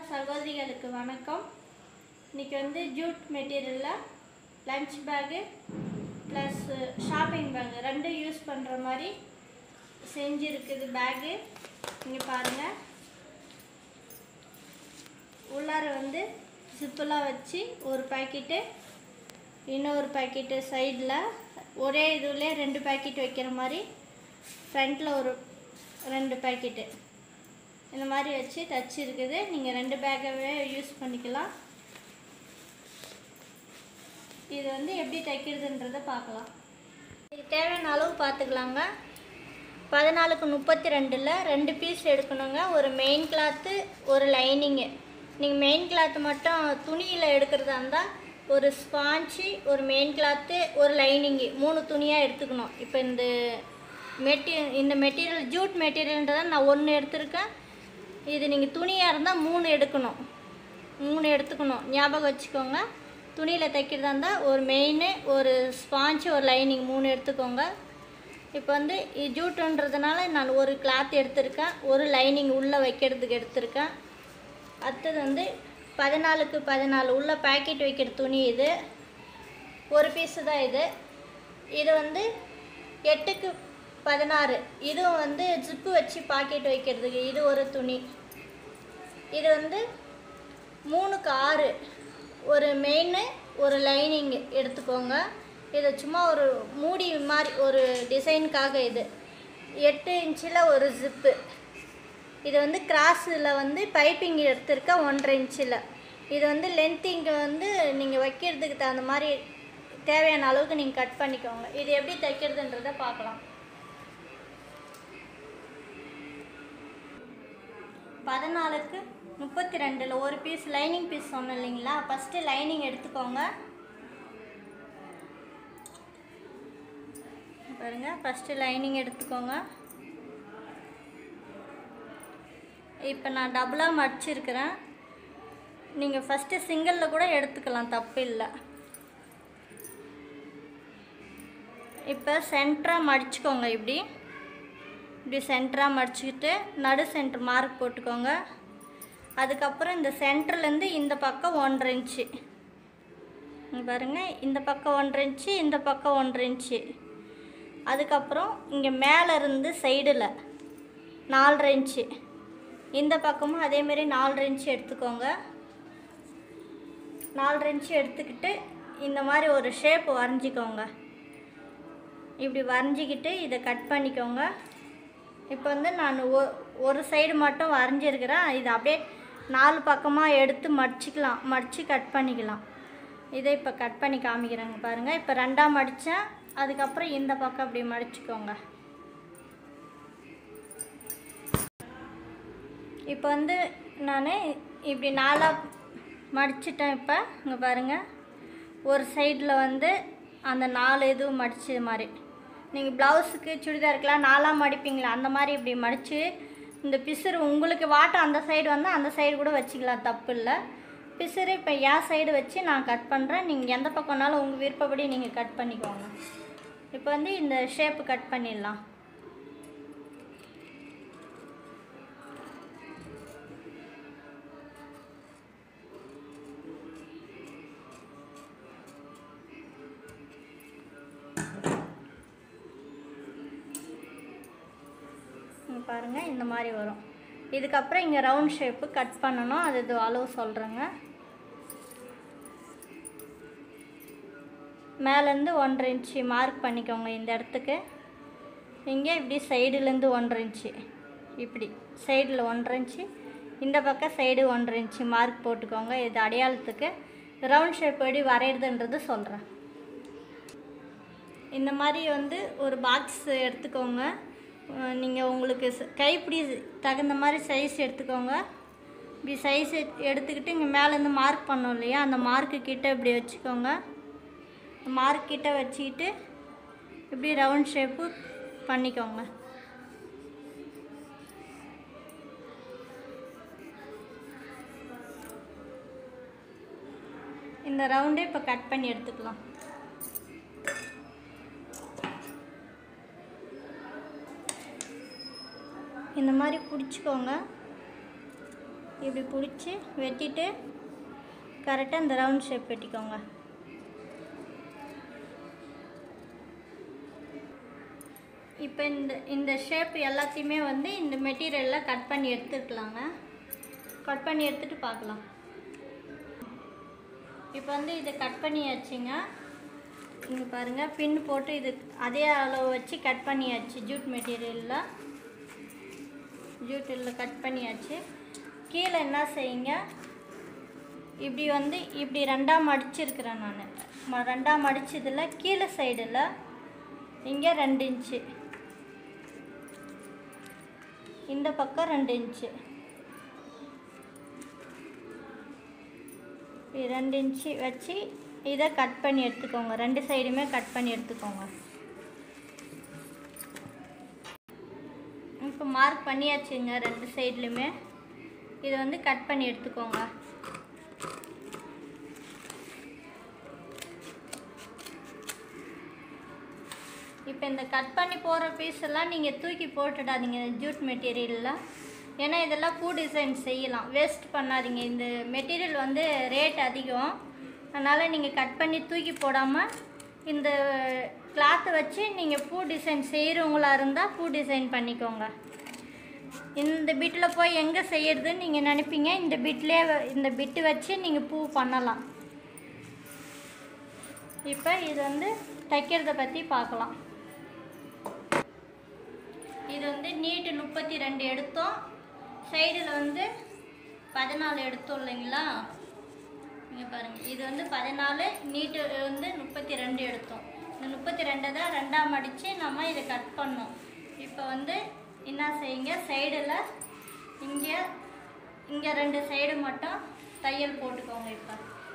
சகோதரிகளுக்கு வணக்கம் இன்னைக்கு வந்து ஜூட் மெட்டீரியலில் lunch bag plus shopping bag ரெண்டும் யூஸ் பண்ணுற மாதிரி செஞ்சுருக்குது பேகு இங்கே பாருங்கள் உள்ளார வந்து ஜிப்பெல்லாம் வச்சு ஒரு பாக்கெட்டு இன்னொரு பாக்கெட்டு சைடில் ஒரே இதுலேயே ரெண்டு பாக்கெட் வைக்கிற மாதிரி ஃப்ரண்ட்டில் ஒரு ரெண்டு பாக்கெட்டு இந்த மாதிரி வச்சு தச்சிருக்குது நீங்கள் ரெண்டு பேக்கவே யூஸ் பண்ணிக்கலாம் இது வந்து எப்படி தைக்கிறதுன்றதை பார்க்கலாம் இது தேவையான அளவு பார்த்துக்கலாங்க பதினாலுக்கு முப்பத்தி ரெண்டில் ரெண்டு பீஸ் எடுக்கணுங்க ஒரு மெயின் கிளாத்து ஒரு லைனிங்கு நீங்கள் மெயின் கிளாத்து மட்டும் துணியில் எடுக்கிறதா இருந்தால் ஒரு ஸ்பாஞ்சு ஒரு மெயின் கிளாத்து ஒரு லைனிங்கு மூணு துணியாக எடுத்துக்கணும் இப்போ இந்த மெட்டி இந்த மெட்டீரியல் ஜூட் மெட்டீரியல்ன்றதை நான் ஒன்று எடுத்திருக்கேன் இது நீங்கள் துணியாக இருந்தால் மூணு எடுக்கணும் மூணு எடுத்துக்கணும் ஞாபகம் வச்சுக்கோங்க துணியில் தைக்கிறதா இருந்தால் ஒரு மெயின் ஒரு ஸ்பாஞ்சு ஒரு லைனிங் மூணு எடுத்துக்கோங்க இப்போ வந்து இது ஜூட்டுன்றதுனால நான் ஒரு கிளாத் எடுத்திருக்கேன் ஒரு லைனிங் உள்ளே வைக்கிறதுக்கு எடுத்திருக்கேன் அடுத்தது வந்து பதினாலுக்கு பதினாலு உள்ள பேக்கெட் வைக்கிற துணி இது ஒரு பீஸு தான் இது இது வந்து எட்டுக்கு பதினாறு இதுவும் வந்து ஜிப்பு வச்சு பாக்கெட் வைக்கிறதுக்கு இது ஒரு துணி இது வந்து மூணுக்கு ஆறு ஒரு மெயின் ஒரு லைனிங் எடுத்துக்கோங்க இது சும்மா ஒரு மூடி மாதிரி ஒரு டிசைனுக்காக இது எட்டு இன்ச்சில் ஒரு ஜிப்பு இது வந்து கிராஸில் வந்து பைப்பிங் எடுத்திருக்க ஒன்றரை இன்ச்சில் இது வந்து லென்த் இங்கே வந்து நீங்கள் வைக்கிறதுக்கு தகுந்த மாதிரி தேவையான அளவுக்கு நீங்கள் கட் பண்ணிக்கோங்க இது எப்படி தைக்கிறதுன்றதை பார்க்கலாம் பதினாலுக்கு முப்பத்தி ரெண்டில் ஒரு பீஸ் லைனிங் பீஸ் சொன்னேன் இல்லைங்களா ஃபஸ்ட்டு லைனிங் எடுத்துக்கோங்க பாருங்க ஃபஸ்ட்டு லைனிங் எடுத்துக்கோங்க இப்போ நான் டபுளாக மடிச்சிருக்கிறேன் நீங்கள் ஃபஸ்ட்டு சிங்கிளில் கூட எடுத்துக்கலாம் தப்பு இல்லை இப்போ சென்டராக மடிச்சுக்கோங்க இப்படி இப்படி சென்டராக மடிச்சுக்கிட்டு நடு சென்டர் மார்க் போட்டுக்கோங்க அதுக்கப்புறம் இந்த சென்டர்லேருந்து இந்த பக்கம் ஒன்றரை இன்ச்சு இங்க பாருங்கள் இந்த பக்கம் ஒன்றரை இன்ச்சு இந்த பக்கம் ஒன்றரை இன்ச்சு அதுக்கப்புறம் இங்கே மேலே இருந்து சைடில் நாலரை இன்ச்சு இந்த பக்கமும் அதேமாரி நாலரை இன்ச்சு எடுத்துக்கோங்க நாலரை இன்ச்சு எடுத்துக்கிட்டு இந்த மாதிரி ஒரு ஷேப் வரைஞ்சிக்கோங்க இப்படி வரைஞ்சிக்கிட்டு இதை கட் பண்ணிக்கோங்க இப்போ வந்து நான் ஒ ஒரு சைடு மட்டும் வரைஞ்சிருக்கிறேன் இது அப்படியே நாலு பக்கமாக எடுத்து மடிச்சிக்கலாம் மடித்து கட் பண்ணிக்கலாம் இதை இப்போ கட் பண்ணி காமிக்கிறேங்க பாருங்கள் இப்போ ரெண்டாக மடித்தேன் அதுக்கப்புறம் இந்த பக்கம் அப்படி மடிச்சுக்கோங்க இப்போ வந்து நான் இப்படி நாலாக மடிச்சிட்டேன் இப்போ இங்கே பாருங்கள் ஒரு சைடில் வந்து அந்த நாலு இதுவும் மடிச்சது மாதிரி நீங்கள் ப்ளவுஸுக்கு சுடிதாருக்கெலாம் நாலாக மடிப்பீங்களா அந்த மாதிரி இப்படி மடித்து இந்த பிசுறு உங்களுக்கு வாட்டம் அந்த சைடு வந்தால் அந்த சைடு கூட வச்சுக்கலாம் தப்பு இல்லை பிசுறு இப்போ என் சைடு வச்சு நான் கட் பண்ணுறேன் நீங்கள் எந்த பக்கம்னாலும் உங்கள் விருப்பப்படி நீங்கள் கட் பண்ணிக்கோங்க இப்போ வந்து இந்த ஷேப்பு கட் பண்ணிடலாம் இங்கே பாருங்கள் இந்த மாதிரி வரும் இதுக்கப்புறம் இங்கே ரவுண்ட் ஷேப்பு கட் பண்ணணும் அது இது அளவு சொல்கிறேங்க மேலேருந்து ஒன்றரை இன்ச்சு மார்க் பண்ணிக்கோங்க இந்த இடத்துக்கு இங்கே இப்படி சைடுலேருந்து ஒன்றரை இன்ச்சு இப்படி சைடில் ஒன்றரை இன்ச்சு இந்த பக்கம் சைடு ஒன்றரை இன்ச்சு மார்க் போட்டுக்கோங்க இது அடையாளத்துக்கு ரவுண்ட் ஷேப் எப்படி வரைகிறதுன்றது சொல்கிறேன் இந்த மாதிரி வந்து ஒரு பாக்ஸ் எடுத்துக்கோங்க நீங்கள் உங்களுக்கு ச- கைப்பிடி தகுந்த மாதிரி சைஸ் எடுத்துக்கோங்க இப்படி சைஸ் எடுத்துக்கிட்டு இங்கே மேலேருந்து மார்க் பண்ணோம் இல்லையா அந்த மார்க்கு கிட்ட இப்படி வச்சுக்கோங்க மார்க் கிட்ட வச்சுக்கிட்டு இப்படி ரவுண்ட் ஷேப்பு பண்ணிக்கோங்க இந்த ரவுண்டே இப்போ கட் பண்ணி எடுத்துக்கலாம் இந்த மாதிரி பிடிச்சிக்கோங்க இப்படி பிடிச்சி வெட்டிட்டு கரெக்டாக இந்த ரவுண்ட் ஷேப் வெட்டிக்கோங்க இப்போ இந்த இந்த ஷேப் எல்லாத்தையுமே வந்து இந்த மெட்டீரியலில் கட் பண்ணி எடுத்துக்கலாங்க கட் பண்ணி எடுத்துகிட்டு பார்க்கலாம் இப்போ வந்து இதை கட் பண்ணியாச்சுங்க இங்கே பாருங்கள் பின் போட்டு இது அதே அளவு வச்சு கட் பண்ணியாச்சு ஜூட் மெட்டீரியலில் ஜூட்டில் கட் பண்ணியாச்சு கீழே என்ன செய்யுங்க இப்படி வந்து இப்படி ரெண்டாக மடிச்சிருக்கிறேன் நான் ரெண்டாக மடிச்சதில் கீழே சைடில் இங்கே ரெண்டு இன்ச்சு இந்த பக்கம் ரெண்டு இன்ச்சு இப்படி ரெண்டு இன்ச்சு வச்சு இதை கட் பண்ணி எடுத்துக்கோங்க ரெண்டு சைடுமே கட் பண்ணி எடுத்துக்கோங்க இப்போ மார்க் பண்ணியாச்சுங்க ரெண்டு சைட்லையுமே இதை வந்து கட் பண்ணி எடுத்துக்கோங்க இப்போ இந்த கட் பண்ணி போகிற பீஸ் எல்லாம் நீங்கள் தூக்கி போட்டுடாதீங்க ஜூட் மெட்டீரியலில் ஏன்னா இதெல்லாம் பூ டிசைன் செய்யலாம் வேஸ்ட் பண்ணாதீங்க இந்த மெட்டீரியல் வந்து ரேட் அதிகம் அதனால் நீங்கள் கட் பண்ணி தூக்கி போடாமல் இந்த கிளாத்தை வச்சு நீங்கள் பூ டிசைன் செய்கிறவங்களா இருந்தால் பூ டிசைன் பண்ணிக்கோங்க இந்த பிட்டில் போய் எங்கே செய்யறதுன்னு நீங்கள் நினைப்பீங்க இந்த பிட்லேயே இந்த பிட்டு வச்சு நீங்கள் பூ பண்ணலாம் இப்போ இது வந்து தைக்கிறத பற்றி பார்க்கலாம் இது வந்து நீட்டு முப்பத்தி ரெண்டு எடுத்தோம் சைடில் வந்து பதினாலு எடுத்தோம் இல்லைங்களா இங்கே பாருங்கள் இது வந்து பதினாலு நீட்டு வந்து முப்பத்தி ரெண்டு எடுத்தோம் இந்த முப்பத்தி ரெண்டை தான் ரெண்டாம் அடித்து நம்ம இதை கட் பண்ணோம் இப்போ வந்து என்ன செய்யுங்க சைடில் இங்கே இங்கே ரெண்டு சைடு மட்டும் தையல் போட்டுக்கோங்க இப்போ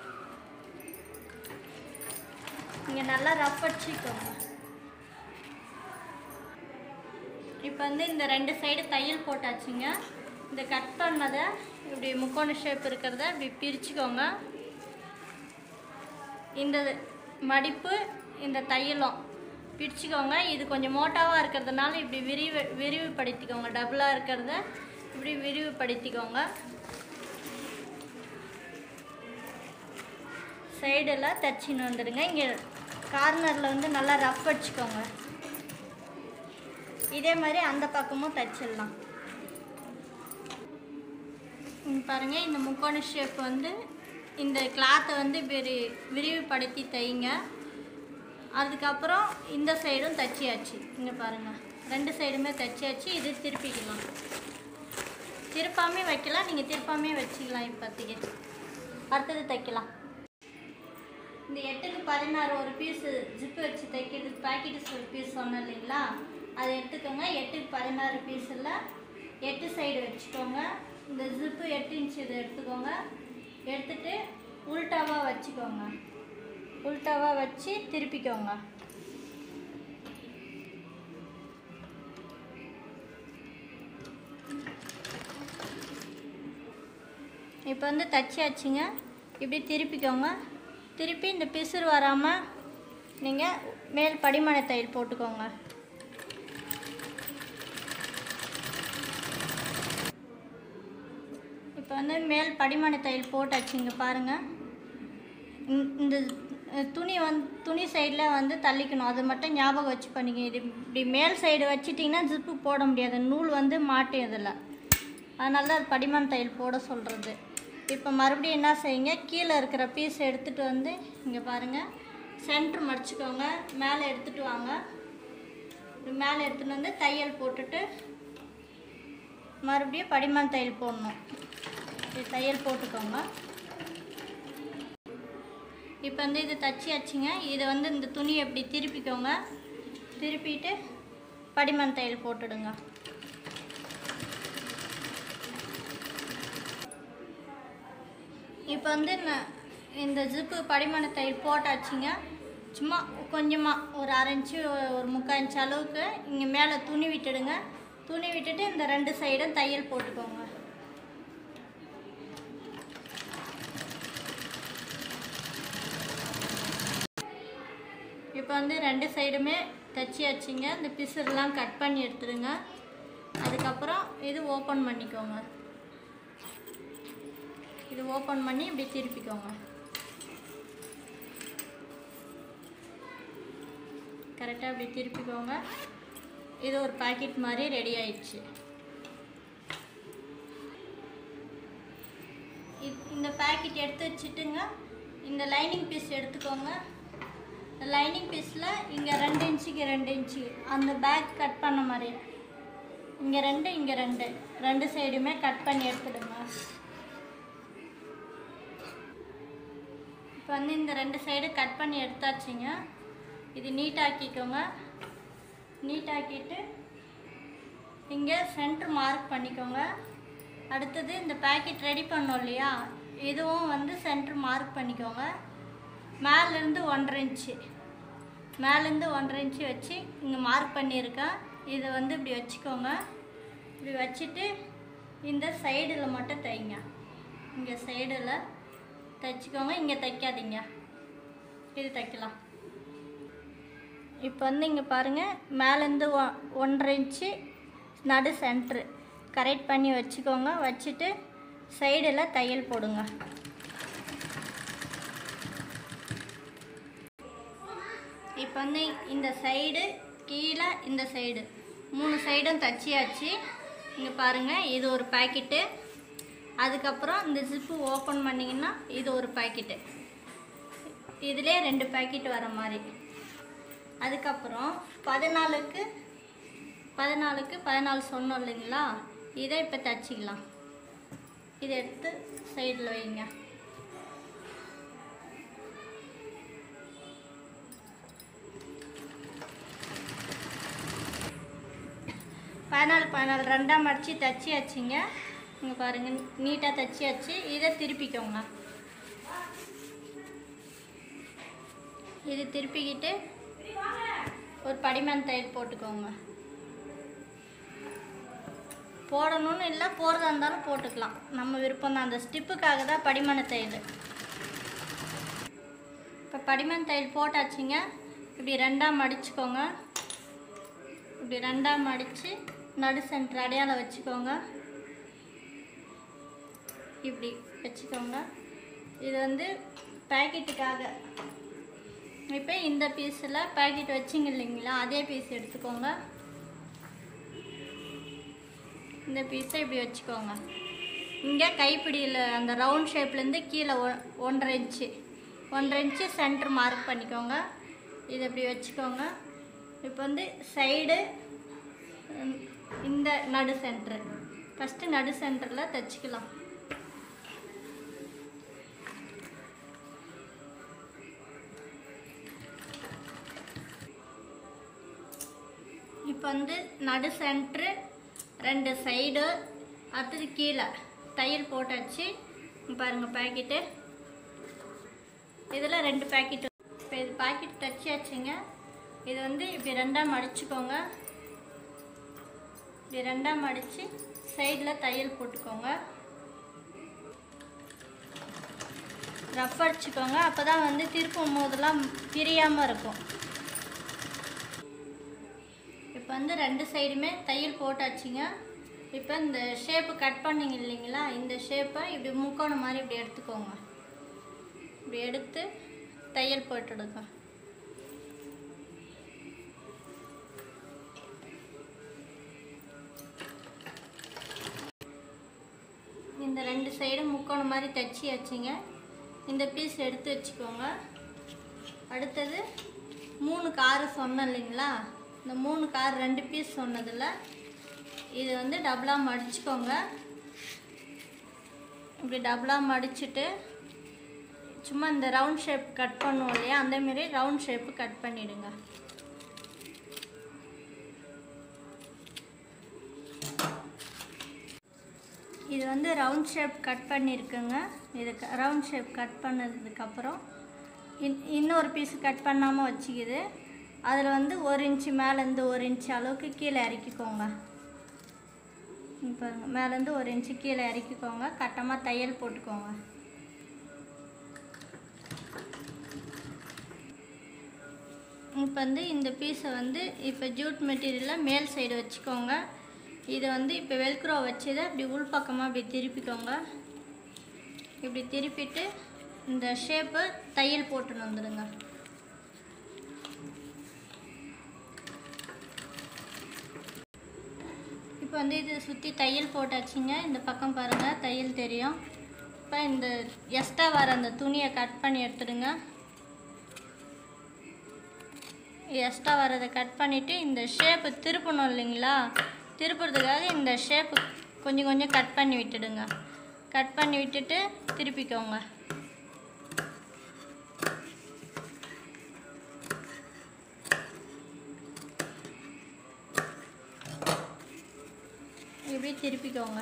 இங்கே நல்லா ரஃப் அடிச்சுக்கோங்க இப்போ வந்து இந்த ரெண்டு சைடு தையல் போட்டாச்சுங்க இந்த கட் பண்ணதை இப்படி முக்கோண ஷேப் இருக்கிறத இப்படி பிரிச்சுக்கோங்க இந்த மடிப்பு இந்த தையலும் பிரிச்சுக்கோங்க இது கொஞ்சம் மோட்டாவாக இருக்கிறதுனால இப்படி விரிவு விரிவுபடுத்திக்கோங்க டபுளாக இருக்கிறத இப்படி விரிவுபடுத்திக்கோங்க சைடில் தச்சின்னு வந்துடுங்க இங்கே கார்னரில் வந்து நல்லா ரஃப் அடிச்சுக்கோங்க இதே மாதிரி அந்த பக்கமும் தச்சிடலாம் இங்க பாருங்க இந்த முக்கோண ஷேப் வந்து இந்த கிளாத்தை வந்து விரி விரிவுபடுத்தி தைங்க அதுக்கப்புறம் இந்த சைடும் தச்சியாச்சு இங்கே பாருங்கள் ரெண்டு சைடுமே தச்சியாச்சு இது திருப்பிக்கலாம் திருப்பாமே வைக்கலாம் நீங்கள் திருப்பாமே வச்சுக்கலாம் இப்போதைக்கு அடுத்தது தைக்கலாம் இந்த எட்டுக்கு பதினாறு ஒரு பீஸு ஜிப்பு வச்சு தைக்கிறதுக்கு பாக்கெட்டு ஒரு பீஸ் சொன்னேன் இல்லைங்களா அதை எடுத்துக்கோங்க எட்டுக்கு பதினாறு பீஸில் எட்டு சைடு வச்சுக்கோங்க இந்த ஜிப்பு எட்டு இன்ச்சு இதை எடுத்துக்கோங்க எடுத்துட்டு உல்டாவாக வச்சுக்கோங்க உல்டாவாக வச்சு திருப்பிக்கோங்க இப்போ வந்து தச்சியாச்சுங்க இப்படி திருப்பிக்கோங்க திருப்பி இந்த பிசுறு வராமல் நீங்கள் மேல் படிமான தையல் போட்டுக்கோங்க இப்போ வந்து மேல் படிமான தையல் போட்டாச்சு இங்கே பாருங்கள் இந்த- இந்த அஹ், துணி வந்து துணி சைடில் வந்து தள்ளிக்கணும் அது மட்டும் ஞாபகம் வச்சு பண்ணிக்க இது இப்படி மேல் சைடு வச்சிட்டிங்கன்னா ஜிப்பு போட முடியாது நூல் வந்து மாட்டும் இதில் அதனால தான் அது படிமான தையல் போட சொல்கிறது இப்போ மறுபடியும் என்ன செய்யுங்க கீழே இருக்கிற பீஸ் எடுத்துகிட்டு வந்து இங்கே பாருங்கள் சென்ட்ரு மடிச்சுக்கோங்க மேலே எடுத்துகிட்டு வாங்க இப்படி மேலே எடுத்துகிட்டு வந்து தையல் போட்டுட்டு மறுபடியும் படிமான தையல் போடணும் இப்படி தையல் போட்டுக்கோங்க இப்போ வந்து இது தச்சியாச்சுங்க இதை வந்து இந்த துணியை இப்படி திருப்பிக்கோங்க திருப்பிட்டு படிமன் தையல் போட்டுடுங்க இப்போ வந்து நான் இந்த ஜிப்பு படிமான தையல் போட்டாச்சுங்க சும்மா கொஞ்சமாக ஒரு அரை இன்ச்சு ஒரு முக்கால் இன்ச்சு அளவுக்கு இங்கே மேலே துணி விட்டுடுங்க துணி விட்டுட்டு இந்த ரெண்டு சைடும் தையல் போட்டுக்கோங்க இப்போ வந்து ரெண்டு சைடுமே தச்சியாச்சுங்க இந்த பிசுறுலாம் கட் பண்ணி எடுத்துடுங்க அதுக்கப்புறம் இது ஓப்பன் பண்ணிக்கோங்க இது ஓப்பன் பண்ணி இப்படி திருப்பிக்கோங்க கரெக்டாக இப்படி திருப்பிக்கோங்க இது ஒரு பாக்கெட் மாதிரி ரெடி ஆயிடுச்சு இ- இந்த பாக்கெட் எடுத்து வச்சுட்டுங்க இந்த லைனிங் பீஸ் எடுத்துக்கோங்க இந்த லைனிங் பீஸில் இங்கே ரெண்டு இன்ச்சுக்கு ரெண்டு இன்ச்சு அந்த பேக் கட் பண்ண மாதிரி இங்கே ரெண்டு இங்கே ரெண்டு ரெண்டு சைடுமே கட் பண்ணி எடுத்துடுங்க இப்போ வந்து இந்த ரெண்டு சைடு கட் பண்ணி எடுத்தாச்சுங்க இது நீட்டாக்கிக்கோங்க நீட்டாக்கிட்டு இங்கே சென்டர் மார்க் பண்ணிக்கோங்க அடுத்தது இந்த பேக்கெட் ரெடி பண்ணோம் இல்லையா இதுவும் வந்து சென்டர் மார்க் பண்ணிக்கோங்க மேலேருந்து ஒன்றரை இன்ச்சு மேலேருந்து ஒன்றரை இன்ச்சு வச்சு இங்கே மார்க் பண்ணியிருக்கேன் இதை வந்து இப்படி வச்சுக்கோங்க இப்படி வச்சுட்டு இந்த சைடில் மட்டும் தைங்க இங்கே சைடில் தைச்சிக்கோங்க இங்கே தைக்காதீங்க இது தைக்கலாம் இப்போ வந்து இங்கே பாருங்கள் மேலேருந்து ஒ ஒன்றரை இன்ச்சு நடு சென்ட்ரு கரெக்ட் பண்ணி வச்சுக்கோங்க வச்சுட்டு சைடில் தையல் போடுங்க இப்போ வந்து இந்த சைடு கீழே இந்த சைடு மூணு சைடும் தச்சியாச்சு இங்கே பாருங்கள் இது ஒரு பாக்கெட்டு அதுக்கப்புறம் இந்த ஜிப்பு ஓப்பன் பண்ணிங்கன்னா இது ஒரு பாக்கெட்டு இதிலே ரெண்டு பாக்கெட் வர மாதிரி அதுக்கப்புறம் பதினாலுக்கு பதினாலுக்கு பதினாலு சொன்னோம் இல்லைங்களா இதை இப்போ தச்சிக்கலாம் இதை எடுத்து சைடில் வைங்க பதினாலு பதினாலு ரெண்டாம் அடித்து தச்சியாச்சுங்க இங்கே பாருங்கள் நீட்டாக தச்சியாச்சு இதை திருப்பிக்கோங்க இது திருப்பிக்கிட்டு ஒரு படிமன் தையல் போட்டுக்கோங்க போடணும்னு இல்லை போகிறதா இருந்தாலும் போட்டுக்கலாம் நம்ம விருப்பம் தான் அந்த ஸ்டிப்புக்காக தான் படிமன தையல் இப்போ படிமன் தையல் போட்டாச்சுங்க இப்படி ரெண்டாக மடிச்சுக்கோங்க இப்படி ரெண்டாக மடித்து நடு சென்டர் அடையாளம் வச்சுக்கோங்க இப்படி வச்சுக்கோங்க இது வந்து பேக்கெட்டுக்காக இப்போ இந்த பீஸில் பேக்கெட் வச்சிங்க இல்லைங்களா அதே பீஸ் எடுத்துக்கோங்க இந்த பீஸை இப்படி வச்சுக்கோங்க இங்கே கைப்பிடியில் அந்த ரவுண்ட் ஷேப்லேருந்து கீழே ஒ ஒன்றரை இன்ச்சு ஒன்றரை இன்ச்சு சென்டர் மார்க் பண்ணிக்கோங்க இதை இப்படி வச்சுக்கோங்க இப்போ வந்து சைடு இந்த நடு சென்டரு ஃபஸ்ட்டு நடு சென்டரில் தைச்சிக்கலாம் இப்போ வந்து நடு சென்ட்ரு ரெண்டு சைடு அடுத்தது கீழே தையல் போட்டாச்சு இங்க பாருங்க பாக்கெட்டு இதில் ரெண்டு பாக்கெட் இப்போ இது பாக்கெட் தச்சியாச்சுங்க இது வந்து இப்படி ரெண்டாக மடிச்சுக்கோங்க இப்படி ரெண்டாக மடித்து சைடில் தையல் போட்டுக்கோங்க ரஃப் அடிச்சுக்கோங்க அப்போ தான் வந்து திருப்பும் போதெல்லாம் பிரியாமல் இருக்கும் இப்போ வந்து ரெண்டு சைடுமே தையல் போட்டாச்சுங்க இப்போ இந்த ஷேப்பு கட் பண்ணீங்க இல்லைங்களா இந்த ஷேப்பை இப்படி முக்கோணம் மாதிரி இப்படி எடுத்துக்கோங்க இப்படி எடுத்து தையல் போட்டுடுங்க இந்த ரெண்டு சைடும் முக்கோணம் மாதிரி தச்சியாச்சுங்க இந்த பீஸ் எடுத்து வச்சுக்கோங்க அடுத்தது மூணு காரு சொன்னேன் இல்லைங்களா இந்த மூணு கார் ரெண்டு பீஸ் சொன்னதில் இது வந்து டபுளாக மடிச்சுக்கோங்க இப்படி டபுளாக மடிச்சுட்டு சும்மா இந்த ரவுண்ட் ஷேப் கட் பண்ணுவோம் இல்லையா அந்த மாதிரி ரவுண்ட் ஷேப்பு கட் பண்ணிடுங்க இது வந்து ரவுண்ட் ஷேப் கட் பண்ணியிருக்குங்க இது ரவுண்ட் ஷேப் கட் பண்ணதுக்கப்புறம் இன் இன்னொரு பீஸ் கட் பண்ணாமல் வச்சுக்கிது அதில் வந்து ஒரு இன்ச்சு மேலேருந்து ஒரு இன்ச்சு அளவுக்கு கீழே இறக்கிக்கோங்க இங்க பாருங்க மேலேருந்து ஒரு இன்ச்சு கீழே இறக்கிக்கோங்க கட்டமாக தையல் போட்டுக்கோங்க இப்போ வந்து இந்த பீஸை வந்து இப்போ ஜூட் மெட்டீரியலில் மேல் சைடு வச்சுக்கோங்க இதை வந்து இப்போ வெல்க்ரோ வச்சு இதை இப்படி உள்பக்கமாக இப்படி திருப்பிக்கோங்க இப்படி திருப்பிட்டு இந்த ஷேப்பு தையல் போட்டுன்னு வந்துடுங்க இப்போ வந்து இது சுற்றி தையல் போட்டாச்சுங்க இந்த பக்கம் பாருங்கள் தையல் தெரியும் இப்போ இந்த எக்ஸ்ட்ரா வர அந்த துணியை கட் பண்ணி எடுத்துடுங்க எக்ஸ்ட்ரா வரதை கட் பண்ணிவிட்டு இந்த ஷேப்பு திருப்பணும் இல்லைங்களா திருப்புறதுக்காக இந்த ஷேப்பு கொஞ்சம் கொஞ்சம் கட் பண்ணி விட்டுடுங்க கட் பண்ணி விட்டுட்டு திருப்பிக்கோங்க இப்படி திருப்பிக்கோங்க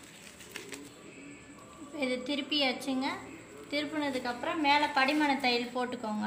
இப்போ இது திருப்பியாச்சுங்க திருப்பினதுக்கப்புறம் மேலே படிமன தையல் போட்டுக்கோங்க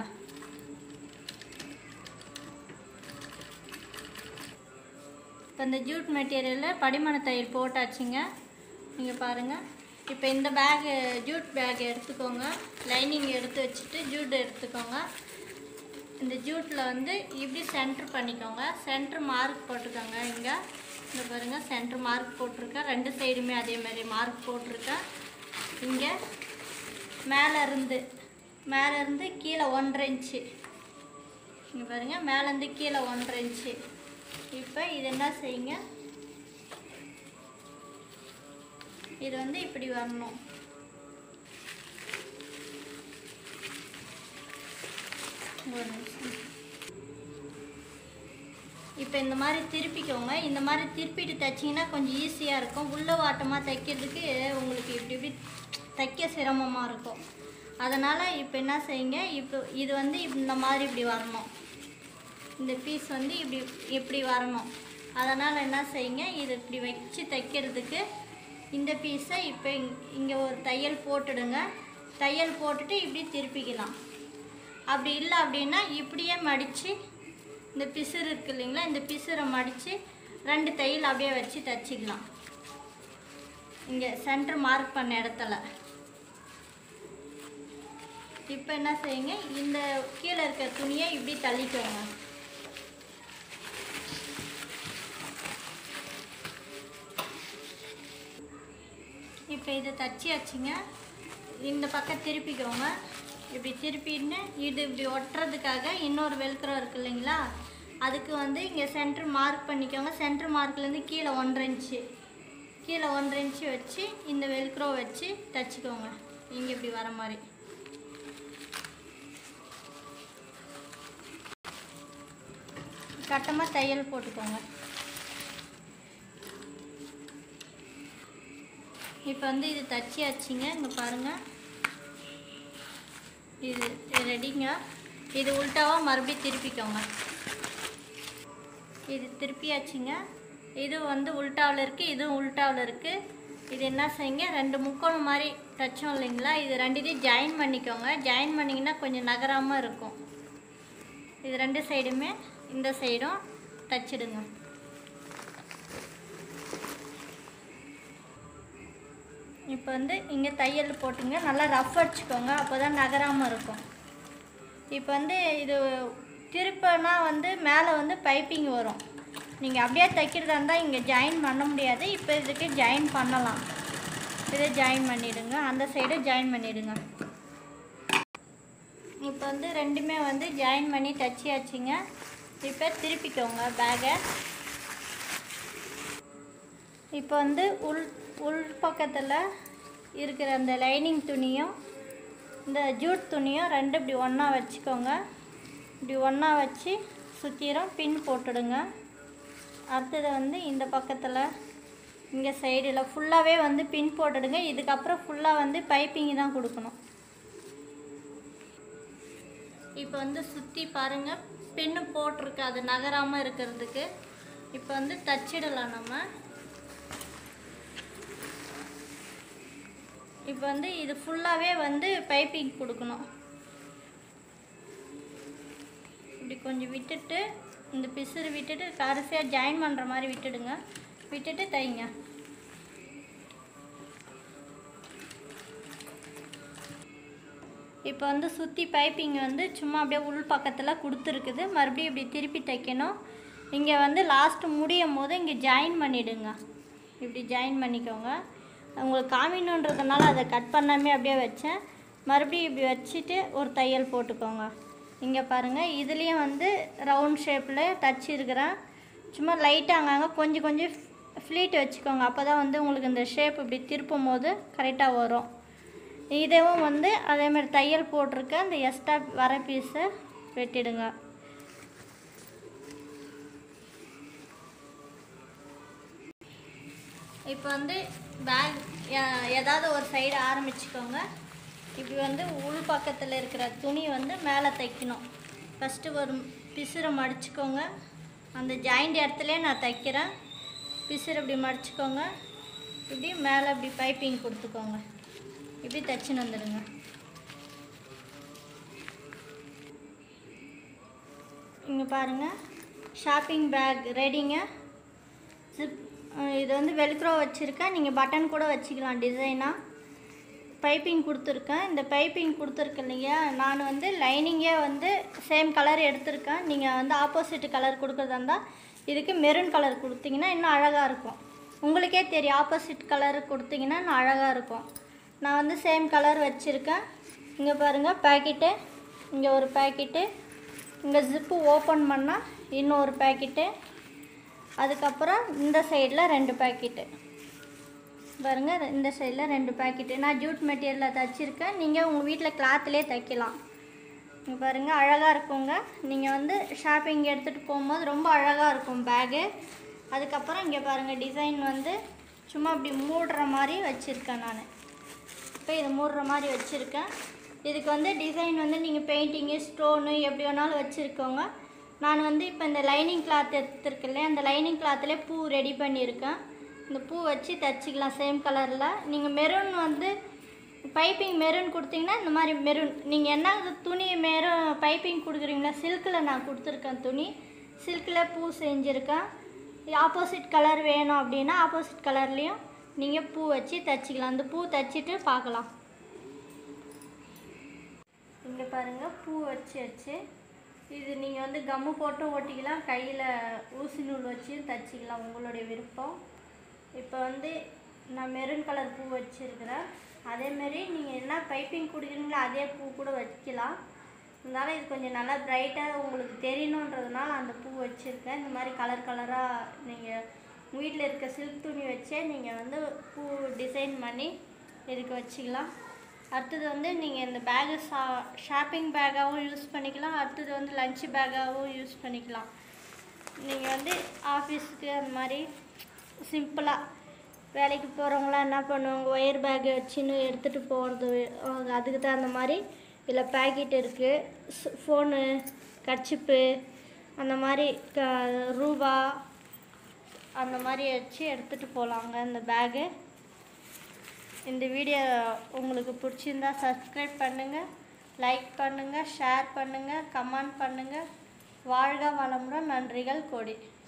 இப்போ இந்த ஜூட் மெட்டீரியலில் படிமன தையல் போட்டாச்சுங்க நீங்கள் பாருங்கள் இப்போ இந்த பேகு ஜூட் பேக் எடுத்துக்கோங்க லைனிங் எடுத்து வச்சுட்டு ஜூட் எடுத்துக்கோங்க இந்த ஜூட்டில் வந்து இப்படி சென்டர் பண்ணிக்கோங்க சென்டர் மார்க் போட்டுக்கோங்க இங்கே இந்த பாருங்கள் சென்டர் மார்க் போட்டிருக்கேன் ரெண்டு சைடுமே அதே மாதிரி மார்க் போட்டிருக்கேன் இங்கே மேலே இருந்து மேலே இருந்து கீழே ஒன்றரை இன்ச்சு இங்கே பாருங்கள் மேலேருந்து கீழே ஒன்றரை இன்ச்சு இப்போ இது என்ன செய்யுங்க இது வந்து இப்படி வரணும் ஒரு நிமிஷம் இப்போ இந்த மாதிரி திருப்பிக்கோங்க இந்த மாதிரி திருப்பிட்டு தைச்சிங்கன்னா கொஞ்சம் ஈஸியாக இருக்கும் உள்ள வாட்டமாக தைக்கிறதுக்கு உங்களுக்கு இப்படி இப்படி தைக்க சிரமமாக இருக்கும் அதனால் இப்போ என்ன செய்யுங்க இப்போ இது வந்து இந்த மாதிரி இப்படி வரணும் இந்த பீஸ் வந்து இப்படி இப்படி வரணும் அதனால் என்ன செய்யுங்க இது இப்படி வச்சு தைக்கிறதுக்கு இந்த பீஸை இப்போ இங்கே ஒரு தையல் போட்டுடுங்க தையல் போட்டுட்டு இப்படி திருப்பிக்கலாம் அப்படி இல்லை அப்படின்னா இப்படியே மடித்து இந்த பிசுறு இருக்கு இல்லைங்களா இந்த பிசுரை மடித்து ரெண்டு தையல் அப்படியே வச்சு தைச்சிக்கலாம் இங்கே சென்டர் மார்க் பண்ண இடத்துல இப்போ என்ன செய்யுங்க இந்த கீழே இருக்க துணியை இப்படி தள்ளிக்கோங்க இப்போ இதை தச்சியாச்சுங்க இந்த பக்கம் திருப்பிக்கோங்க இப்படி திருப்பின்னு இது இப்படி ஒட்டுறதுக்காக இன்னொரு வெல்க்ரோ இருக்கு இல்லைங்களா அதுக்கு வந்து இங்கே சென்டர் மார்க் பண்ணிக்கோங்க சென்டர் மார்க்லேருந்து கீழே ஒன்றரை இன்ச்சு கீழே ஒன்றரை இன்ச்சு வச்சு இந்த வெல்க்ரோ வச்சு தச்சுக்கோங்க இங்கே இப்படி வர மாதிரி கட்டமாக தையல் போட்டுக்கோங்க இப்போ வந்து இது தச்சியாச்சுங்க இங்கே பாருங்கள் இது ரெடிங்க இது உல்ட்டாவாக மறுபடியும் திருப்பிக்கோங்க இது திருப்பியாச்சுங்க இது வந்து உல்ட்டாவில் இருக்குது இதுவும் உல்ட்டாவில் இருக்குது இது என்ன செய்யுங்க ரெண்டு முக்கோணம் மாதிரி தச்சோம் இல்லைங்களா இது ரெண்டுத்தையும் ஜாயின் பண்ணிக்கோங்க ஜாயின் பண்ணிங்கன்னா கொஞ்சம் நகராமல் இருக்கும் இது ரெண்டு சைடுமே இந்த சைடும் தச்சிடுங்க இப்போ வந்து இங்கே தையல் போட்டுங்க நல்லா ரஃப் அடிச்சுக்கோங்க அப்போ தான் நகராமல் இருக்கும் இப்போ வந்து இது திருப்பினா வந்து மேலே வந்து பைப்பிங் வரும் நீங்கள் அப்படியே தைக்கிறதா இருந்தால் இங்கே ஜாயின் பண்ண முடியாது இப்போ இதுக்கு ஜாயின் பண்ணலாம் இதை ஜாயின் பண்ணிவிடுங்க அந்த சைடு ஜாயின் பண்ணிவிடுங்க இப்போ வந்து ரெண்டுமே வந்து ஜாயின் பண்ணி தச்சியாச்சுங்க இப்போ திருப்பிக்கோங்க பேகை இப்போ வந்து உள் உள் பக்கத்தில் இருக்கிற அந்த லைனிங் துணியும் இந்த ஜூட் துணியும் ரெண்டு இப்படி ஒன்றா வச்சுக்கோங்க இப்படி ஒன்றா வச்சு சுற்றிரும் பின் போட்டுடுங்க அடுத்தது வந்து இந்த பக்கத்தில் இங்கே சைடில் ஃபுல்லாகவே வந்து பின் போட்டுடுங்க இதுக்கப்புறம் ஃபுல்லாக வந்து பைப்பிங் தான் கொடுக்கணும் இப்போ வந்து சுற்றி பாருங்கள் பின்னு போட்டிருக்கு அது நகராமல் இருக்கிறதுக்கு இப்போ வந்து தச்சிடலாம் நம்ம இப்போ வந்து இது ஃபுல்லாகவே வந்து பைப்பிங் கொடுக்கணும் இப்படி கொஞ்சம் விட்டுட்டு இந்த பிசுறு விட்டுட்டு கடைசியாக ஜாயின் பண்ணுற மாதிரி விட்டுடுங்க விட்டுட்டு தைங்க இப்போ வந்து சுற்றி பைப்பிங் வந்து சும்மா அப்படியே உள் பக்கத்தில் கொடுத்துருக்குது மறுபடியும் இப்படி திருப்பி தைக்கணும் இங்கே வந்து லாஸ்ட்டு முடியும் போது இங்கே ஜாயின் பண்ணிவிடுங்க இப்படி ஜாயின் பண்ணிக்கோங்க உங்களுக்கு காமிக்கணுன்றதுனால அதை கட் பண்ணாமே அப்படியே வச்சேன் மறுபடியும் இப்படி வச்சுட்டு ஒரு தையல் போட்டுக்கோங்க இங்கே பாருங்கள் இதுலேயும் வந்து ரவுண்ட் ஷேப்பில் தச்சு இருக்கிறேன் சும்மா லைட்டாக அங்கங்கே கொஞ்சம் கொஞ்சம் ஃப்ளீட் வச்சுக்கோங்க அப்போ தான் வந்து உங்களுக்கு இந்த ஷேப் இப்படி திருப்பும் போது கரெக்டாக வரும் இதுவும் வந்து அதேமாதிரி தையல் போட்டிருக்க இந்த எக்ஸ்ட்ரா வர பீஸை வெட்டிடுங்க இப்போ வந்து பேக் ஏதாவது ஒரு சைடு ஆரம்பிச்சுக்கோங்க இப்படி வந்து உள் பக்கத்தில் இருக்கிற துணி வந்து மேலே தைக்கணும் ஃபஸ்ட்டு ஒரு பிசுரை மடிச்சுக்கோங்க அந்த ஜாயிண்ட் இடத்துலே நான் தைக்கிறேன் பிசுறு இப்படி மடிச்சுக்கோங்க இப்படி மேலே இப்படி பைப்பிங் கொடுத்துக்கோங்க இப்படி தைச்சின்னு வந்துடுங்க இங்கே பாருங்கள் ஷாப்பிங் பேக் ரெடிங்க ஜிப் இது வந்து வெல்க்ரோ வச்சுருக்கேன் நீங்கள் பட்டன் கூட வச்சுக்கலாம் டிசைனாக பைப்பிங் கொடுத்துருக்கேன் இந்த பைப்பிங் கொடுத்துருக்கேன் இல்லையா நான் வந்து லைனிங்கே வந்து சேம் கலர் எடுத்திருக்கேன் நீங்கள் வந்து ஆப்போசிட் கலர் கொடுக்குறதா இருந்தால் இதுக்கு மெரூன் கலர் கொடுத்தீங்கன்னா இன்னும் அழகாக இருக்கும் உங்களுக்கே தெரியும் ஆப்போசிட் கலர் கொடுத்தீங்கன்னா இன்னும் அழகாக இருக்கும் நான் வந்து சேம் கலர் வச்சுருக்கேன் இங்கே பாருங்கள் பேக்கெட்டு இங்கே ஒரு பேக்கெட்டு இங்கே ஜிப்பு ஓப்பன் பண்ணால் இன்னொரு பேக்கெட்டு அதுக்கப்புறம் இந்த சைடில் ரெண்டு பேக்கெட்டு பாருங்க இந்த சைடில் ரெண்டு பேக்கெட்டு நான் ஜூட் மெட்டீரியலில் தைச்சிருக்கேன் நீங்கள் உங்கள் வீட்டில் கிளாத்லேயே தைக்கலாம் இங்கே பாருங்கள் அழகாக இருக்குங்க நீங்கள் வந்து ஷாப்பிங் எடுத்துகிட்டு போகும்போது ரொம்ப அழகாக இருக்கும் பேகு அதுக்கப்புறம் இங்கே பாருங்கள் டிசைன் வந்து சும்மா இப்படி மூடுற மாதிரி வச்சுருக்கேன் நான் இப்போ இது மூடுற மாதிரி வச்சுருக்கேன் இதுக்கு வந்து டிசைன் வந்து நீங்கள் பெயிண்டிங்கு ஸ்டோனு எப்படி வேணாலும் வச்சுருக்கோங்க நான் வந்து இப்போ இந்த லைனிங் கிளாத் எடுத்துருக்கேன் அந்த லைனிங் கிளாத்லேயே பூ ரெடி பண்ணியிருக்கேன் இந்த பூ வச்சு தைச்சிக்கலாம் சேம் கலரில் நீங்கள் மெரூன் வந்து பைப்பிங் மெரூன் கொடுத்தீங்கன்னா இந்த மாதிரி மெரூன் நீங்கள் என்ன துணி மெரூன் பைப்பிங் கொடுக்குறீங்களா சில்கில் நான் கொடுத்துருக்கேன் துணி சில்கில் பூ செஞ்சுருக்கேன் ஆப்போசிட் கலர் வேணும் அப்படின்னா ஆப்போசிட் கலர்லேயும் நீங்கள் பூ வச்சு தைச்சிக்கலாம் அந்த பூ தைச்சிட்டு பார்க்கலாம் இங்கே பாருங்கள் பூ வச்சு வச்சு இது நீங்கள் வந்து கம்மு போட்டும் ஒட்டிக்கலாம் கையில் ஊசி நூல் வச்சும் தைச்சிக்கலாம் உங்களுடைய விருப்பம் இப்போ வந்து நான் மெரூன் கலர் பூ வச்சுருக்கிறேன் அதேமாரி நீங்கள் என்ன பைப்பிங் கொடுக்குறீங்களோ அதே பூ கூட வைக்கலாம் இருந்தாலும் இது கொஞ்சம் நல்லா பிரைட்டாக உங்களுக்கு தெரியணுன்றதுனால அந்த பூ வச்சுருக்கேன் இந்த மாதிரி கலர் கலராக நீங்கள் வீட்டில் இருக்க சில்க் துணி வச்சே நீங்கள் வந்து பூ டிசைன் பண்ணி இதுக்கு வச்சுக்கலாம் அடுத்தது வந்து நீங்கள் இந்த பேகு ஷா ஷாப்பிங் பேக்காகவும் யூஸ் பண்ணிக்கலாம் அடுத்தது வந்து லஞ்ச் பேக்காகவும் யூஸ் பண்ணிக்கலாம் நீங்கள் வந்து ஆஃபீஸுக்கு அந்த மாதிரி சிம்பிளாக வேலைக்கு போகிறவங்களாம் என்ன பண்ணுவாங்க ஒயர் பேக் வச்சுன்னு எடுத்துகிட்டு போகிறது அதுக்கு தகுந்த மாதிரி இதில் பேக்கெட் இருக்குது ஃபோனு கர்ச்சிப்பு அந்த மாதிரி க ரூபா அந்த மாதிரி வச்சு எடுத்துகிட்டு போகலாங்க இந்த பேகு இந்த வீடியோ உங்களுக்கு பிடிச்சிருந்தா சப்ஸ்கிரைப் பண்ணுங்கள் லைக் பண்ணுங்கள் ஷேர் பண்ணுங்கள் கமெண்ட் பண்ணுங்கள் வாழ்க வளமுடன் நன்றிகள் கோடி